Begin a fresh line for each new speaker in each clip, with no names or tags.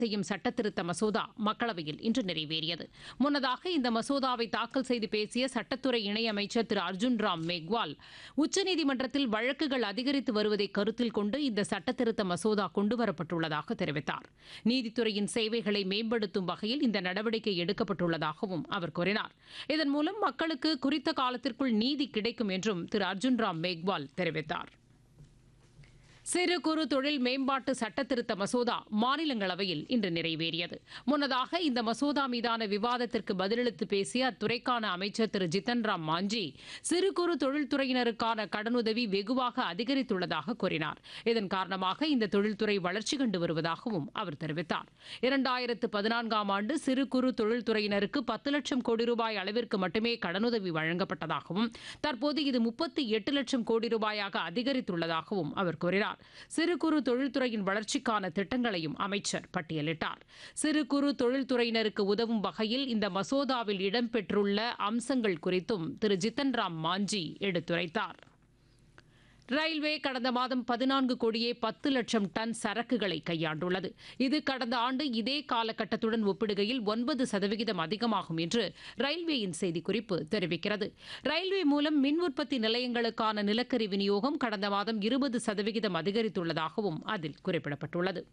செய்யும் சட்டத்திருத்த மசோதா மக்களவையில் இன்று நிறைவேறியது முன்னதாக இந்த மசோதாவை தாக்கல் செய்து பேசிய சட்டத்துறை இணையமைச்சர் திரு அர்ஜுன் ராம் மேக்வால் உச்சநீதிமன்றத்தில் வழக்குகள் அதிகரித்து வருவதை கருத்தில் கொண்டு இந்த சட்டத்திருத்த மசோதா கொண்டுவரப்பட்டுள்ளதாக தெரிவித்தார் நீதித்துறையின் சேவைகளை மேம்படுத்தும் வகையில் இந்த நடவடிக்கை எடுக்கப்பட்டுள்ளதாகவும் அவர் கூறினார் இதன் மூலம் மக்களுக்கு குறித்த காலத்திற்குள் நீதி கிடைக்கும் என்றும் திரு அர்ஜுன் ராம் மேக்வால் தெரிவித்தார் சிறு குறு தொழில் மேம்பாட்டு சட்டத்திருத்த மசோதா மாநிலங்களவையில் இன்று நிறைவேறியது முன்னதாக இந்த மசோதா மீதான விவாதத்திற்கு பதிலளித்து பேசிய அத்துறைக்கான அமைச்சர் திரு ஜித்தன் ராம் மாஞ்சி சிறு குறு தொழில்துறையினருக்கான கடனுதவி வெகுவாக அதிகரித்துள்ளதாக கூறினார் இதன் காரணமாக இந்த தொழில்துறை வளர்ச்சி கண்டு வருவதாகவும் அவர் தெரிவித்தார் இரண்டாயிரத்து பதினான்காம் ஆண்டு சிறு குறு தொழில்துறையினருக்கு பத்து லட்சம் கோடி ரூபாய் அளவிற்கு மட்டுமே கடனுதவி வழங்கப்பட்டதாகவும் தற்போது இது முப்பத்தி எட்டு லட்சம் கோடி ரூபாயாக அதிகரித்துள்ளதாகவும் அவர் கூறினார் சிறு குறு தொழில்துறையின் வளர்ச்சிக்கான திட்டங்களையும் அமைச்சர் பட்டியலிட்டார் சிறு குறு தொழில்துறையினருக்கு உதவும் வகையில் இந்த மசோதாவில் இடம்பெற்றுள்ள அம்சங்கள் குறித்தும் திரு ஜித்தன் ராம் மாஞ்சி எடுத்துரைத்தார் ரயில்வே கடந்த மாதம் பதினான்கு கோடியே பத்து லட்சம் டன் சரக்குகளை கையாண்டுள்ளது இது கடந்த ஆண்டு இதே காலகட்டத்துடன் ஒப்பிடுகையில் ஒன்பது சதவிகிதம் அதிகமாகும் என்று ரயில்வேயின் செய்திக்குறிப்பு தெரிவிக்கிறது ரயில்வே மூலம் மின் உற்பத்தி நிலையங்களுக்கான நிலக்கரி விநியோகம் கடந்த மாதம் இருபது சதவிகிதம் அதிகரித்துள்ளதாகவும் அதில் குறிப்பிடப்பட்டுள்ளது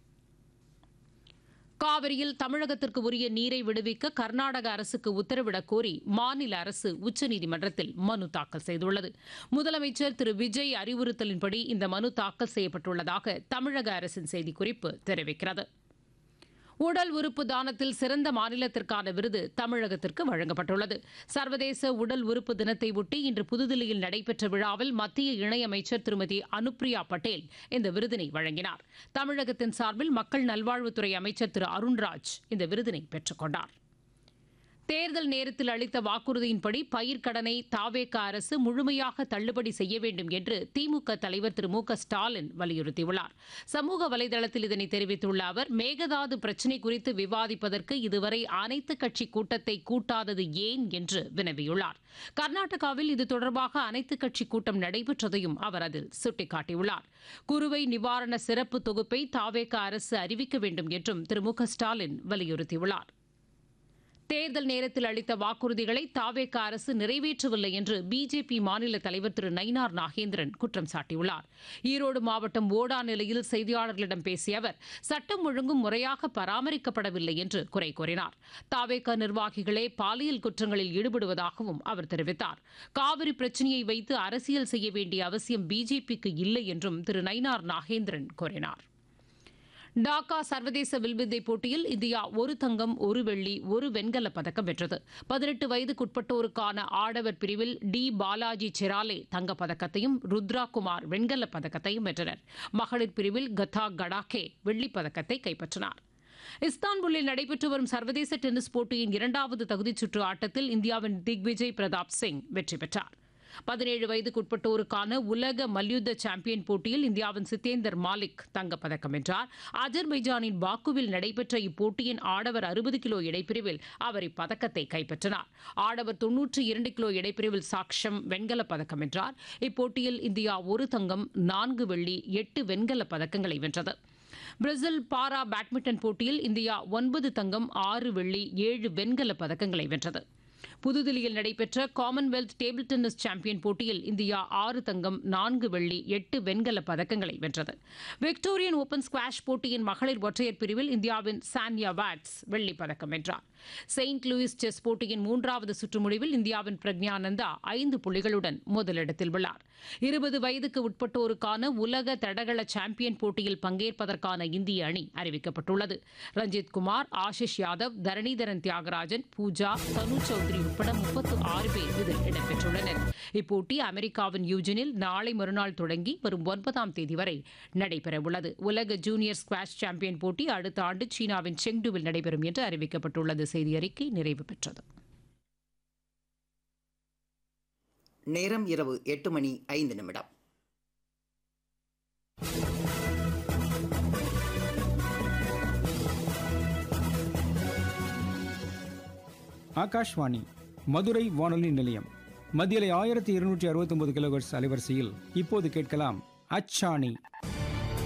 காவிரியில் தமிழகத்திற்கு உரிய நீரை விடுவிக்க கர்நாடக அரசுக்கு உத்தரவிடக் கோரி மாநில அரசு உச்சநீதிமன்றத்தில் மனு தாக்கல் செய்துள்ளது முதலமைச்சர் திரு விஜய் அறிவுறுத்தலின்படி இந்த மனு தாக்கல் செய்யப்பட்டுள்ளதாக தமிழக அரசின் செய்திக்குறிப்பு தெரிவிக்கிறது உடல் உறுப்பு தானத்தில் சிறந்த மாநிலத்திற்கான விருது தமிழகத்திற்கு வழங்கப்பட்டுள்ளது சர்வதேச உடல் உறுப்பு தினத்தை ஒட்டி இன்று புதுதில்லியில் நடைபெற்ற விழாவில் மத்திய இணையமைச்சர் திருமதி அனுப்ரியா பட்டேல் இந்த விருதினை வழங்கினார் தமிழகத்தின் சார்பில் மக்கள் நல்வாழ்வுத்துறை அமைச்சர் திரு அருண்ராஜ் இந்த விருதினை பெற்றுக் கொண்டார் தேர்தல் நேரத்தில் அளித்த வாக்குறுதியின்படி பயிர்க்கடனை தாவேக அரசு முழுமையாக தள்ளுபடி செய்ய வேண்டும் என்று திமுக தலைவர் திரு மு க ஸ்டாலின் வலியுறுத்தியுள்ளார் சமூக வலைதளத்தில் இதனை தெரிவித்துள்ள அவர் மேகதாது பிரச்சினை குறித்து விவாதிப்பதற்கு இதுவரை அனைத்துக் கட்சி கூட்டத்தை கூட்டாதது ஏன் என்று வினவியுள்ளார் கர்நாடகாவில் இது தொடர்பாக அனைத்துக் கட்சி கூட்டம் நடைபெற்றதையும் அவர் அதில் சுட்டிக்காட்டியுள்ளார் குறுவை நிவாரண சிறப்பு தொகுப்பை தாவேக அரசு அறிவிக்க வேண்டும் என்றும் திரு மு க ஸ்டாலின் வலியுறுத்தியுள்ளார் தேர்தல் நேரத்தில் அளித்த வாக்குறுதிகளை தாவேக அரசு நிறைவேற்றவில்லை என்று பிஜேபி மாநில தலைவர் திரு நயினார் நாகேந்திரன் குற்றம் சாட்டியுள்ளார் ஈரோடு மாவட்டம் ஓடா நிலையில் செய்தியாளர்களிடம் பேசிய அவர் சட்டம் ஒழுங்கும் முறையாக பராமரிக்கப்படவில்லை என்று குறை கூறினார் தாவேக நிர்வாகிகளே பாலியல் குற்றங்களில் ஈடுபடுவதாகவும் அவர் தெரிவித்தார் காவிரி பிரச்சனையை வைத்து அரசியல் செய்ய வேண்டிய அவசியம் பிஜேபிக்கு இல்லை என்றும் திரு நயினார் நாகேந்திரன் கூறினார் டாக்கா சர்வதேச வில்வித்தை போட்டியில் இந்தியா ஒரு தங்கம் ஒரு வெள்ளி ஒரு வெண்கல பதக்கம் வென்றது பதினெட்டு வயதுக்குட்பட்டோருக்கான ஆடவர் பிரிவில் டி பாலாஜி செராலே தங்கப் பதக்கத்தையும் ருத்ரா குமார் வெண்கல பதக்கத்தையும் வென்றனர் மகளிர் பிரிவில் கதா கடாகே வெள்ளிப் பதக்கத்தை கைப்பற்றினார் இஸ்தான்புல்லில் நடைபெற்று வரும் சர்வதேச டென்னிஸ் போட்டியின் இரண்டாவது தகுதிச் சுற்று ஆட்டத்தில் இந்தியாவின் திக்விஜய் பிரதாப் சிங் வெற்றி பெற்றார் பதினேழு வயதுக்குட்பட்டோருக்கான உலக மல்யுத்த சாம்பியன் போட்டியில் இந்தியாவின் சித்தேந்தர் மாலிக் தங்கப்பதக்கம் வென்றார் அஜர்பைஜானின் பாக்குவில் நடைபெற்ற இப்போட்டியின் ஆடவர் அறுபது கிலோ இடைப்பிரிவில் அவர் இப்பதக்கத்தை கைப்பற்றினார் ஆடவர் தொன்னூற்றி இரண்டு கிலோ இடைப்பிரிவில் சாக்ஷம் வெண்கலப் பதக்கம் வென்றார் இப்போட்டியில் இந்தியா ஒரு தங்கம் நான்கு வெள்ளி எட்டு வெண்கலப் பதக்கங்களை வென்றது பிரேசில் பாரா பேட்மிண்டன் போட்டியில் இந்தியா ஒன்பது தங்கம் ஆறு வெள்ளி ஏழு வெண்கலப் பதக்கங்களை வென்றது புதுதில்லியில் நடைபெற்ற காமன்வெல்த் டேபிள் டென்னிஸ் சாம்பியன் போட்டியில் இந்தியா ஆறு தங்கம் நான்கு வெள்ளி எட்டு வெண்கல பதக்கங்களை வென்றது விக்டோரியன் ஓபன் ஸ்குவாஷ் போட்டியின் மகளிர் ஒற்றையர் பிரிவில் இந்தியாவின் சான்யா வாட்ஸ் வெள்ளிப் பதக்கம் வென்றார் செயின்ட் லூயிஸ் செஸ் போட்டியின் மூன்றாவது சுற்று முடிவில் இந்தியாவின் பிரக்ஞானந்தா ஐந்து புள்ளிகளுடன் முதலிடத்தில் உள்ளார் இருபது வயதுக்கு உட்பட்டோருக்கான உலக தடகள சாம்பியன் போட்டியில் பங்கேற்பதற்கான இந்திய அணி அறிவிக்கப்பட்டுள்ளது ரஞ்சித் குமார் ஆஷிஷ் யாதவ் தரணிதரன் தியாகராஜன் பூஜா தனு சௌத்ரி உட்பட முப்பத்து ஆறு பேர் இதில் இடம்பெற்றுள்ளனர் இப்போட்டி அமெரிக்காவின் யூஜனில் நாளை மறுநாள் தொடங்கி வரும் ஒன்பதாம் தேதி வரை நடைபெறவுள்ளது உலக ஜூனியர் ஸ்குவாஷ் சாம்பியன் போட்டி அடுத்த ஆண்டு சீனாவின் செங்டுவில் நடைபெறும் என்று அறிவிக்கப்பட்டுள்ளது செய்தி அறிக்கை நிறைவு பெற்றது
நேரம் இரவு எட்டு மணி ஐந்து நிமிடம்
ஆகாஷ்வாணி மதுரை வானொலி நிலையம் மத்தியலை ஆயிரத்தி இருநூற்றி அறுபத்தொன்பது கிலோகர்ஸ் அலைவரிசையில் இப்போது கேட்கலாம் அச்சாணி